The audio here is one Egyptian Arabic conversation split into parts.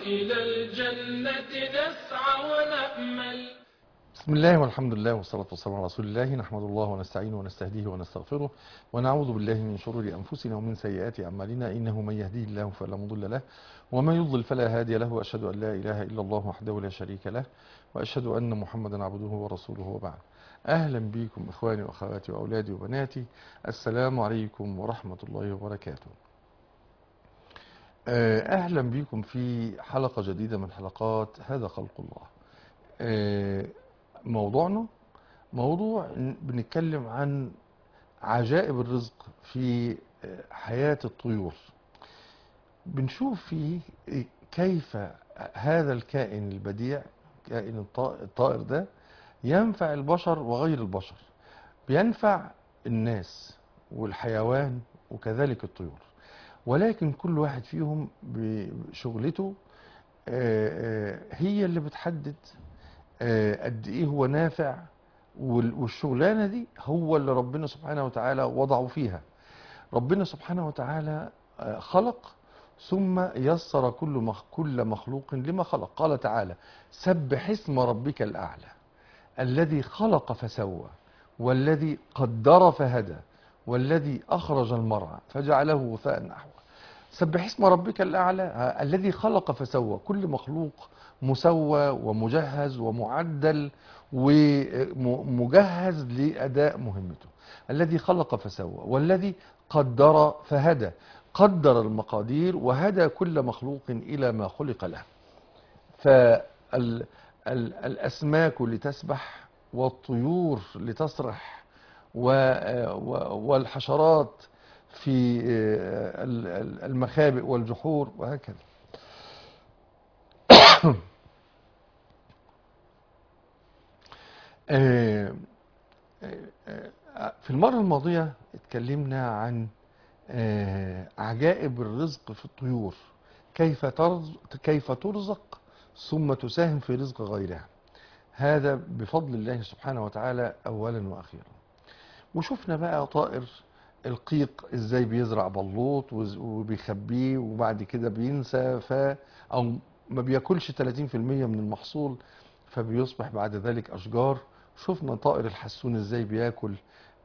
وإلى الجنة نسعى ونأمل بسم الله والحمد لله والصلاة والسلام على رسول الله نحمد الله ونستعينه ونستهديه ونستغفره ونعوذ بالله من شرور أنفسنا ومن سيئات أعمالنا إنه من يهديه الله فلا مضل له ومن يضلل فلا هادي له وأشهد أن لا إله إلا الله وحده لا شريك له وأشهد أن محمدا عبده ورسوله وبعد أهلا بكم إخواني وأخواتي وأولادي وبناتي السلام عليكم ورحمة الله وبركاته أهلا بكم في حلقة جديدة من حلقات هذا خلق الله موضوعنا موضوع بنتكلم عن عجائب الرزق في حياة الطيور بنشوف فيه كيف هذا الكائن البديع كائن الطائر ده ينفع البشر وغير البشر بينفع الناس والحيوان وكذلك الطيور ولكن كل واحد فيهم بشغلته هي اللي بتحدد قد ايه هو نافع والشغلانه دي هو اللي ربنا سبحانه وتعالى وضعه فيها ربنا سبحانه وتعالى خلق ثم يسر كل كل مخلوق لما خلق قال تعالى سبح اسم ربك الاعلى الذي خلق فسوى والذي قدر فهدى والذي اخرج المرعى فجعله غثاء نحوه سبح اسم ربك الاعلى الذي خلق فسوى كل مخلوق مسوى ومجهز ومعدل ومجهز لأداء مهمته الذي خلق فسوى والذي قدر فهدى قدر المقادير وهدى كل مخلوق إلى ما خلق له فالأسماك لتسبح والطيور لتسرح والحشرات في المخابئ والجحور وهكذا في المرة الماضية اتكلمنا عن عجائب الرزق في الطيور كيف كيف ترزق ثم تساهم في رزق غيرها هذا بفضل الله سبحانه وتعالى أولا وأخيرا وشفنا بقى طائر القيق ازاي بيزرع بلوط وبيخبيه وبعد كده بينسى ف او ما بياكلش 30% من المحصول فبيصبح بعد ذلك اشجار شفنا طائر الحسون ازاي بياكل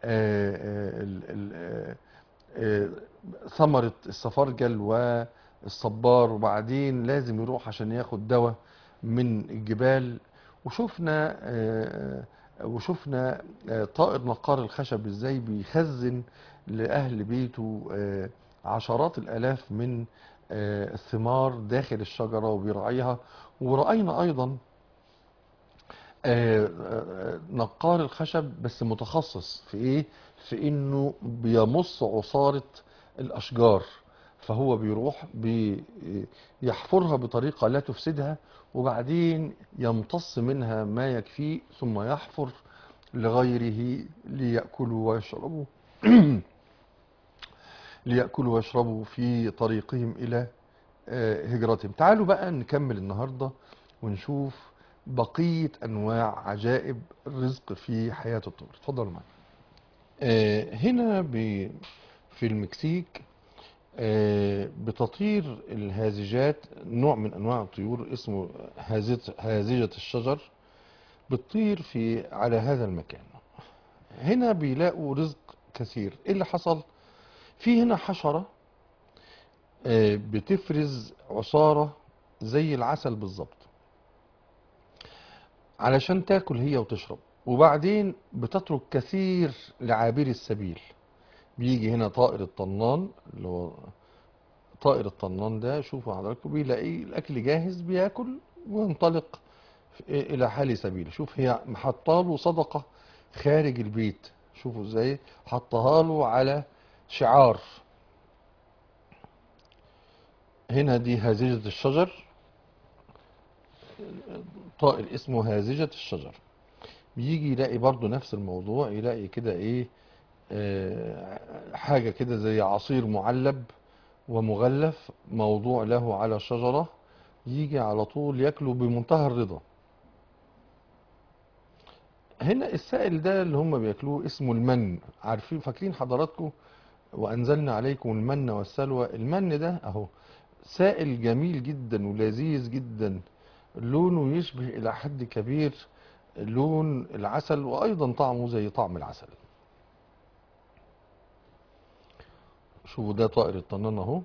ثمرة السفرجل والصبار وبعدين لازم يروح عشان ياخد دواء من الجبال وشفنا وشفنا طائر نقار الخشب ازاي بيخزن لأهل بيته عشرات الآلاف من الثمار داخل الشجرة وبيراعيها ورأينا أيضا نقار الخشب بس متخصص في ايه في انه بيمص عصارة الاشجار فهو بيروح بيحفرها بطريقة لا تفسدها وبعدين يمتص منها ما يكفيه ثم يحفر لغيره ليأكلوا ويشربوا ليأكلوا ويشربوا في طريقهم إلى هجرتهم تعالوا بقى نكمل النهاردة ونشوف بقية أنواع عجائب الرزق في حياة الطيور اتفضلوا معايا هنا في المكسيك بتطير الهازجات نوع من أنواع الطيور اسمه هازجة الشجر بتطير في على هذا المكان هنا بيلاقوا رزق كثير ايه اللي حصل في هنا حشرة بتفرز عصارة زي العسل بالظبط علشان تاكل هي وتشرب وبعدين بتترك كثير لعابري السبيل بيجي هنا طائر الطنان اللي هو طائر الطنان ده شوفوا حضراتكم بيلاقي الاكل جاهز بياكل وينطلق الى حال سبيله شوف هي محطاله صدقة خارج البيت شوفوا ازاي حطها له على شعار هنا دي هازجة الشجر طائر اسمه هازجة الشجر بيجي يلاقي برضو نفس الموضوع يلاقي كده ايه آه حاجة كده زي عصير معلب ومغلف موضوع له على شجرة يجي على طول ياكله بمنتهى الرضا هنا السائل ده اللي هم بياكلوه اسمه المن عارفين فاكرين حضراتكم وانزلنا عليكم المن والسلوى المن ده اهو سائل جميل جدا ولذيذ جدا لونه يشبه إلى حد كبير لون العسل وأيضا طعمه زي طعم العسل شوفوا ده طائر الطنان اهو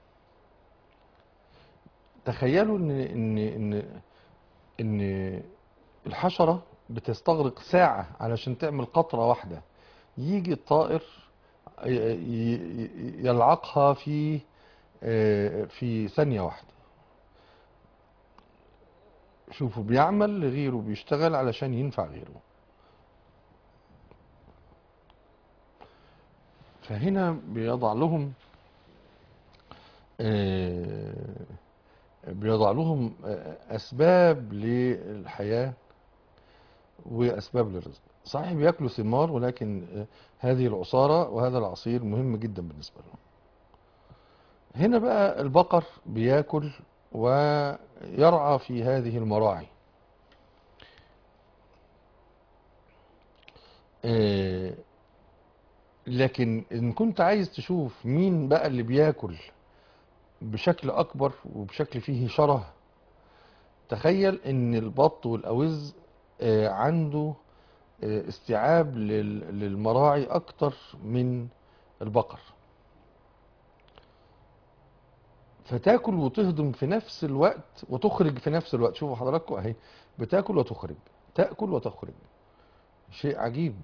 تخيلوا ان ان ان ان الحشرة بتستغرق ساعة علشان تعمل قطرة واحدة يجي الطائر ي- ي- يلعقها في آه، في ثانية واحدة شوفوا بيعمل لغيره بيشتغل علشان ينفع غيره فهنا بيضع لهم آه، بيضع لهم آه، أسباب للحياة وأسباب للرزق صحيح بياكلوا ثمار ولكن آه، هذه العصارة وهذا العصير مهم جدا بالنسبة لهم هنا بقى البقر بياكل ويرعى في هذه المراعي آه، لكن إن كنت عايز تشوف مين بقى اللي بياكل بشكل أكبر وبشكل فيه شره تخيل إن البط والأوز آه، عنده آه، استيعاب لل- للمراعي أكتر من البقر فتاكل وتهضم في نفس الوقت وتخرج في نفس الوقت شوفوا حضراتكم اهي بتاكل وتخرج تاكل وتخرج شيء عجيب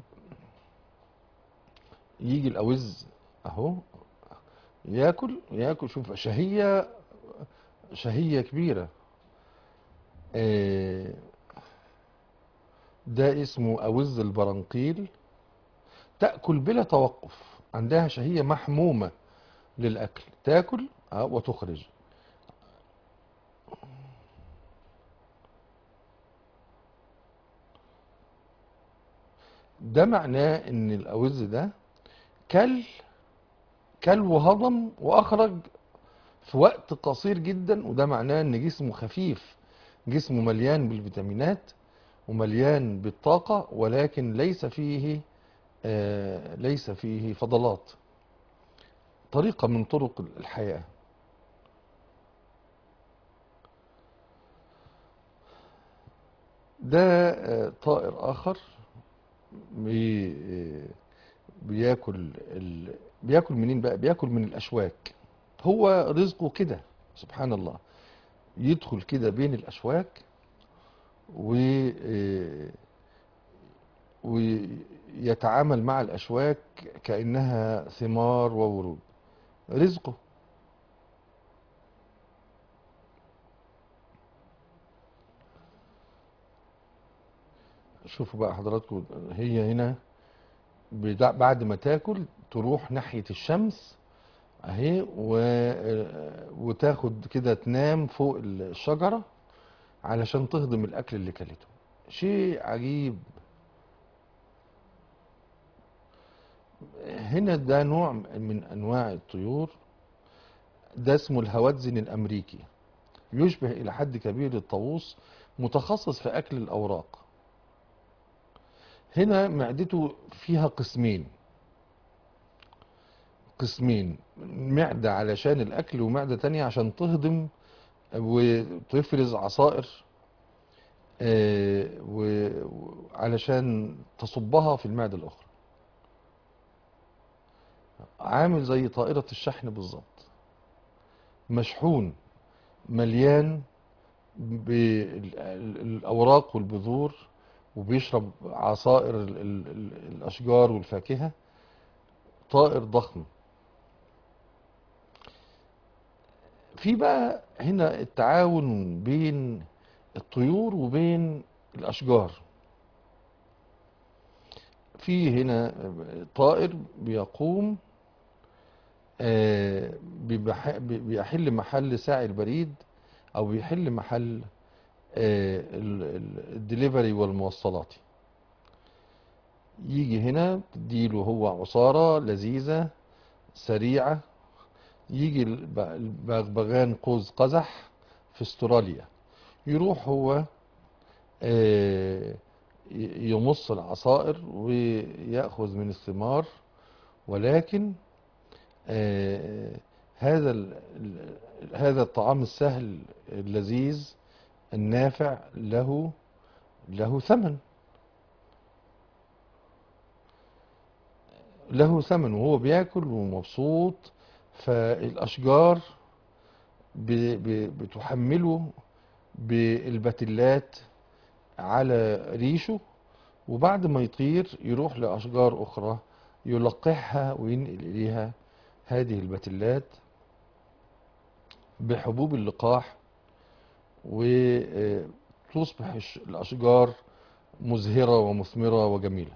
يجي الاوز اهو ياكل ياكل شوف شهية شهية كبيرة آه، ده اسمه أوز البرنقيل تأكل بلا توقف عندها شهية محمومة للأكل تاكل آه، وتخرج ده معناه ان الأوز ده كل كل وهضم وأخرج في وقت قصير جدا وده معناه ان جسمه خفيف جسمه مليان بالفيتامينات ومليان بالطاقة ولكن ليس فيه آه، ليس فيه فضلات طريقة من طرق الحياة ده آه، طائر آخر بي آه، بياكل ال... بياكل منين بقى بياكل من الأشواك هو رزقه كده سبحان الله يدخل كده بين الأشواك و آه، ويتعامل مع الأشواك كأنها ثمار وورود رزقه شوفوا بقى حضراتكم هي هنا بدا- بعد ما تاكل تروح ناحية الشمس اهي و... وتاخد كده تنام فوق الشجرة علشان تهضم الأكل اللي كلته شيء عجيب هنا ده نوع من أنواع الطيور ده اسمه الهواتزن الأمريكي يشبه إلى حد كبير الطاووس متخصص في أكل الأوراق هنا معدته فيها قسمين قسمين معدة علشان الأكل ومعدة تانية عشان تهضم وتفرز عصائر آه، و- وعلشان تصبها في المعدة الأخرى عامل زي طائرة الشحن بالظبط مشحون مليان بالأوراق والبذور وبيشرب عصائر ال- ال- ال- الأشجار والفاكهة طائر ضخم في بقى هنا التعاون بين الطيور وبين الأشجار في هنا طائر بيقوم آه، بيبح- بيحل محل ساعي البريد أو بيحل محل الدليفري والموصلات يجي هنا تديله هو عصارة لذيذة سريعة يجي الب- البغبغان قوس قزح في استراليا يروح هو آه، ي- يمص العصائر ويأخذ من الثمار ولكن آه، هذا ال- ال- هذا الطعام السهل اللذيذ النافع له له ثمن له ثمن وهو بياكل ومبسوط فالأشجار ب- ب- بتحمله بالبتلات على ريشه وبعد ما يطير يروح لأشجار أخرى يلقحها وينقل إليها هذه البتلات بحبوب اللقاح وتصبح الش- الأشجار مزهرة ومثمرة وجميلة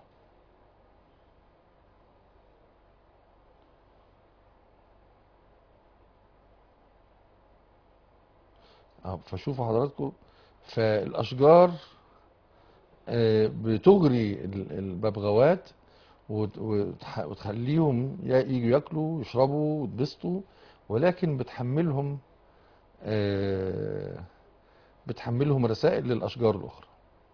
آه، فشوفوا حضراتكم فالأشجار آه، بتغري ال- الببغاوات وت- وتح- وتخليهم ي- يجوا ياكلوا ويشربوا ويتبسطوا ولكن بتحملهم آه، بتحملهم رسائل للأشجار الأخرى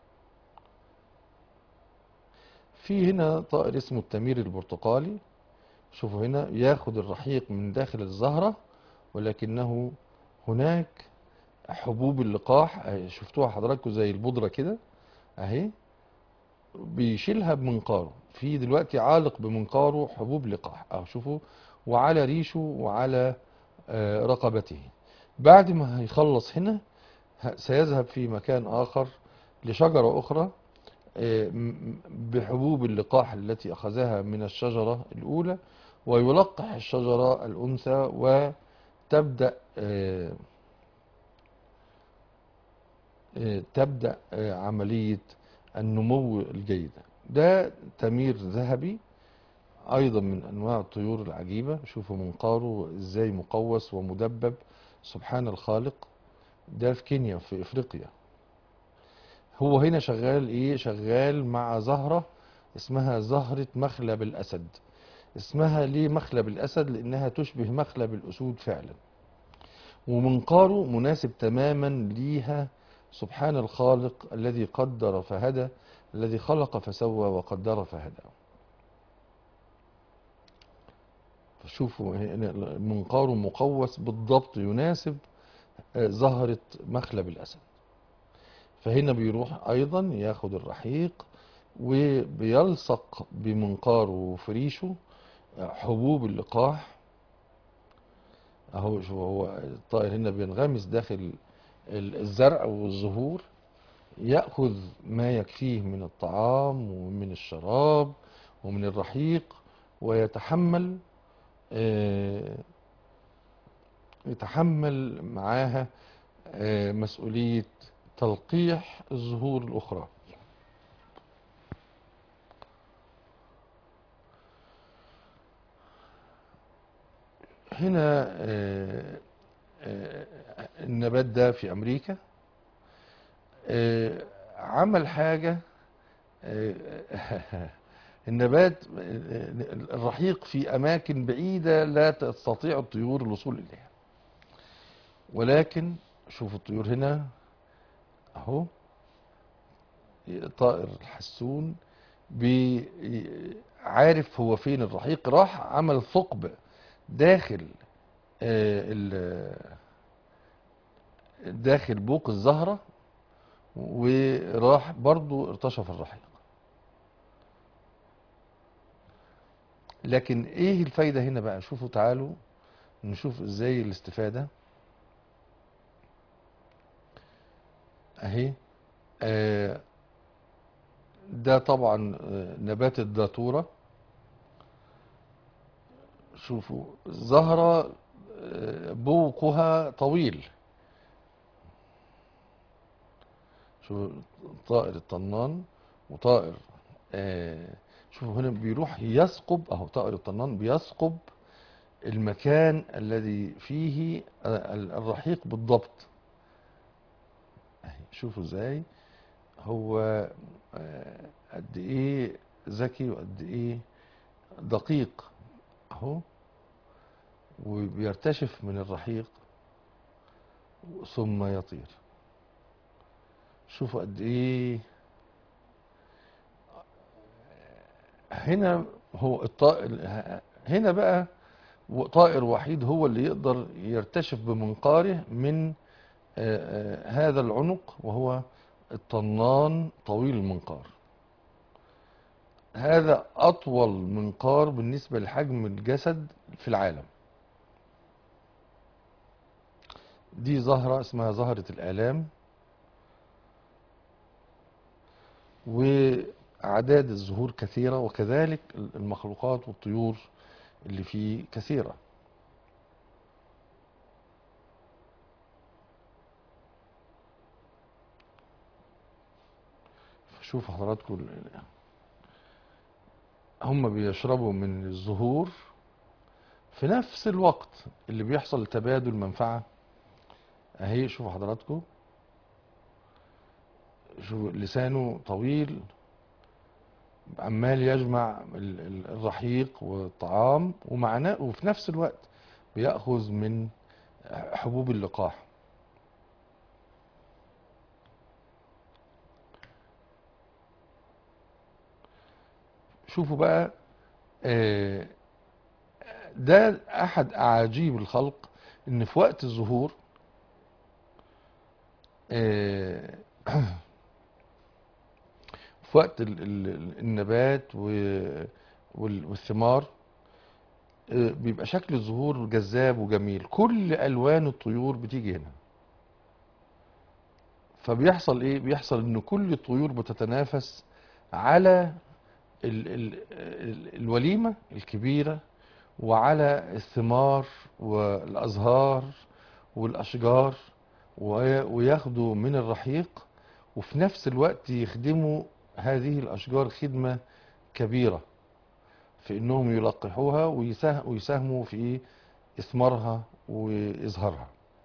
في هنا طائر اسمه التمير البرتقالي شوفوا هنا ياخد الرحيق من داخل الزهرة ولكنه هناك حبوب اللقاح أهي شفتوها حضراتكم زي البودرة كده اهي بيشيلها بمنقاره في دلوقتي عالق بمنقاره حبوب لقاح اهو شوفوا وعلى ريشه وعلى آه، رقبته بعد ما هيخلص هنا ه- سيذهب في مكان آخر لشجرة أخرى آه، م- بحبوب اللقاح التي أخذها من الشجرة الأولى ويلقح الشجرة الأنثى وتبدأ آه، آه، تبدأ آه، عملية النمو الجيدة ده تمير ذهبي أيضا من أنواع الطيور العجيبة شوفوا منقاره إزاي مقوس ومدبب سبحان الخالق ده في كينيا في إفريقيا هو هنا شغال إيه شغال مع زهرة اسمها زهرة مخلب الأسد اسمها ليه مخلب الأسد لأنها تشبه مخلب الأسود فعلا ومنقاره مناسب تماما ليها سبحان الخالق الذي قدر فهدى الذي خلق فسوى وقدر فهدى فشوفوا هنا منقاره مقوس بالضبط يناسب آه، زهرة مخلب الأسد فهنا بيروح أيضا ياخد الرحيق وبيلصق بمنقاره وفريشه آه، حبوب اللقاح اهو شو هو الطائر هنا بينغمس داخل ال- الزرع والزهور يأخذ ما يكفيه من الطعام ومن الشراب ومن الرحيق ويتحمل آه، يتحمل معاها آه، مسؤولية تلقيح الزهور الأخرى هنا آه، آه، النبات ده في أمريكا آه، عمل حاجة آه، النبات آه، الرحيق في أماكن بعيدة لا تستطيع الطيور الوصول إليها ولكن شوفوا الطيور هنا أهو طائر الحسون بي- عارف هو فين الرحيق راح عمل ثقب داخل آه، ال- داخل بوق الزهرة وراح برضو ارتشف الرحيق لكن ايه الفايدة هنا بقى شوفوا تعالوا نشوف ازاي الاستفادة اهي آه، ده طبعا آه، نبات الداتورة شوفوا زهرة آه، بوقها طويل شوفوا طائر الطنان وطائر آه، شوفوا هنا بيروح يثقب اهو طائر الطنان بيثقب المكان الذي فيه آه، الرحيق بالضبط اهي شوفوا ازاي هو آه، قد ايه ذكي وقد ايه دقيق اهو وبيرتشف من الرحيق ثم يطير شوفوا قد ايه هنا هو الطائر هنا بقى وطائر وحيد هو اللي يقدر يرتشف بمنقاره من آه، آه، هذا العنق وهو الطنان طويل المنقار هذا أطول منقار بالنسبة لحجم الجسد في العالم دي زهرة اسمها زهرة الآلام وأعداد الزهور كثيرة وكذلك المخلوقات والطيور اللي فيه كثيرة شوفوا حضراتكم ال- هم بيشربوا من الزهور في نفس الوقت اللي بيحصل تبادل منفعة اهي شوفوا حضراتكم شوفوا لسانه طويل عمال يجمع ال- ال- الرحيق والطعام ومعناه وفي نفس الوقت بيأخذ من حبوب اللقاح شوفوا بقى آه، ده احد اعاجيب الخلق ان في وقت الظهور آه، في وقت ال- ال- النبات و- وال- والثمار آه، بيبقى شكل الزهور جذاب وجميل كل الوان الطيور بتيجي هنا فبيحصل ايه بيحصل ان كل الطيور بتتنافس على ال ال ال الوليمة الكبيرة وعلى الثمار والأزهار والأشجار وي- وياخدوا من الرحيق وفي نفس الوقت يخدموا هذه الأشجار خدمة كبيرة في إنهم يلقحوها ويساه- ويساهموا في إثمارها وإزهارها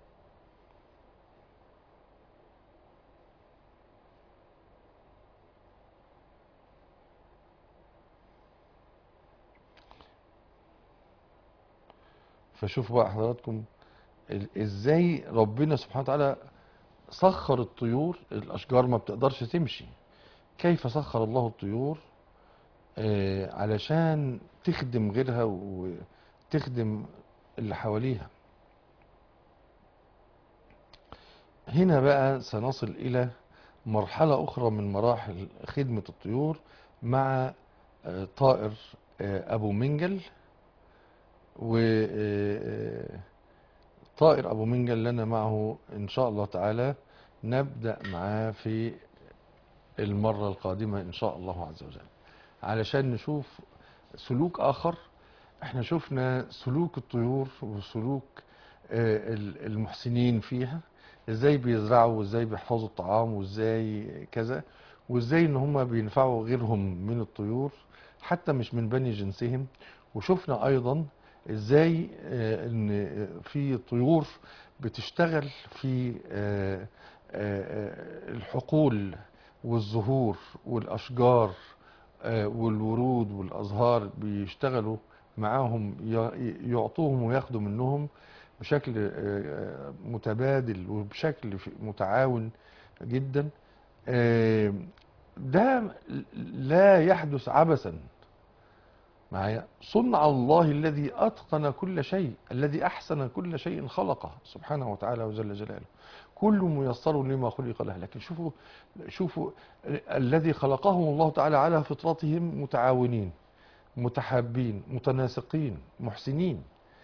فشوفوا بقى حضراتكم ال- ازاي ربنا سبحانه وتعالى سخر الطيور الاشجار ما بتقدرش تمشي كيف سخر الله الطيور آه، علشان تخدم غيرها وتخدم اللي حواليها هنا بقى سنصل الى مرحلة اخرى من مراحل خدمة الطيور مع آه، طائر آه، ابو منجل وطائر أبو منجل لنا معه إن شاء الله تعالى نبدأ معاه في المرة القادمة إن شاء الله عز وجل علشان نشوف سلوك آخر احنا شفنا سلوك الطيور وسلوك آه، ال- المحسنين فيها ازاي بيزرعوا وازاي بيحفظوا الطعام وازاي كذا وازاي ان هم بينفعوا غيرهم من الطيور حتى مش من بني جنسهم وشفنا ايضا ازاي آه، ان في طيور بتشتغل في آه، آه، آه، الحقول والزهور والاشجار آه، والورود والازهار بيشتغلوا معاهم ي- يعطوهم وياخدوا منهم بشكل آه، متبادل وبشكل في- متعاون جدا آه، ده لا يحدث عبثا معايا صنع الله الذي أتقن كل شيء الذي أحسن كل شيء خلقه سبحانه وتعالى وجل جلاله كل ميسر لما خلق له لكن شوفوا شوفوا الذي خلقهم الله تعالى على فطرتهم متعاونين متحابين متناسقين محسنين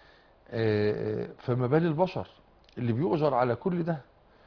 آه، فما بال البشر اللي بيؤجر على كل ده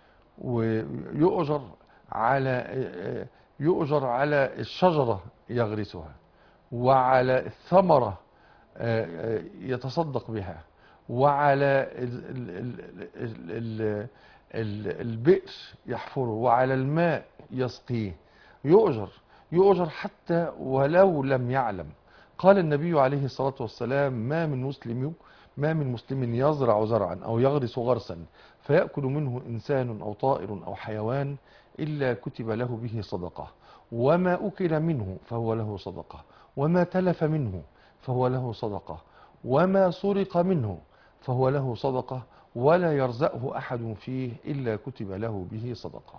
ويؤجر على آه، آه، يؤجر على الشجرة يغرسها وعلى الثمرة آه، آه، يتصدق بها وعلى ال- ال- ال- ال- ال- ال- البئر يحفره وعلى الماء يسقيه يؤجر يؤجر حتى ولو لم يعلم قال النبي عليه الصلاة والسلام ما من مسلم ما من مسلم يزرع زرعا أو يغرس غرسا فيأكل منه إنسان أو طائر أو حيوان إلا كتب له به صدقة وما أكل منه فهو له صدقة وما تلف منه فهو له صدقة وما سرق منه فهو له صدقة ولا يرزقه أحد فيه إلا كتب له به صدقة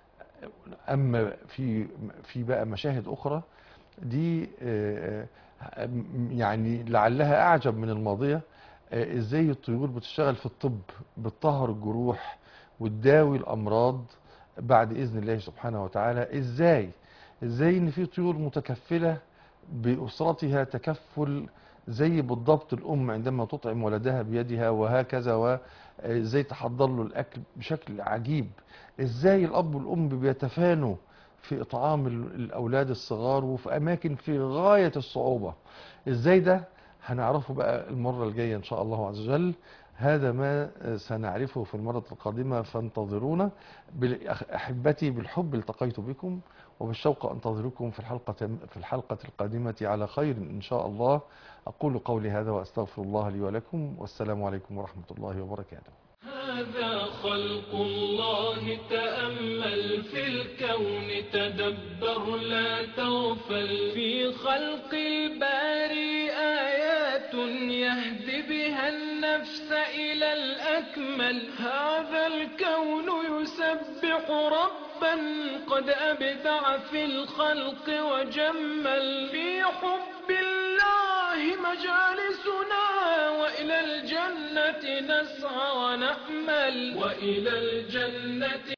أما في في بقى مشاهد أخرى دي آه، آه، يعني لعلها أعجب من الماضية آه، ازاي الطيور بتشتغل في الطب بتطهر الجروح وتداوي الامراض بعد اذن الله سبحانه وتعالى ازاي ازاي ان في طيور متكفله باسرتها تكفل زي بالضبط الام عندما تطعم ولدها بيدها وهكذا وازاي تحضر له الاكل بشكل عجيب ازاي الاب والام بيتفانوا في اطعام ال- الاولاد الصغار وفي اماكن في غايه الصعوبه ازاي ده هنعرفه بقى المره الجايه ان شاء الله عز وجل هذا ما سنعرفه في المره القادمه فانتظرونا بال- أخ- احبتي بالحب التقيت بكم وبالشوق انتظركم في الحلقه في الحلقه القادمه على خير ان شاء الله اقول قولي هذا واستغفر الله لي ولكم والسلام عليكم ورحمه الله وبركاته هذا خلق الله تأمل في الكون تدبر لا تغفل في خلق الباري آيات يهدي بها النفس إلى الأكمل هذا الكون يسبح ربا قد أبدع في الخلق وجمل في حب الله مجالسنا وإلى الجنة نسعى ونأمل وإلى الجنة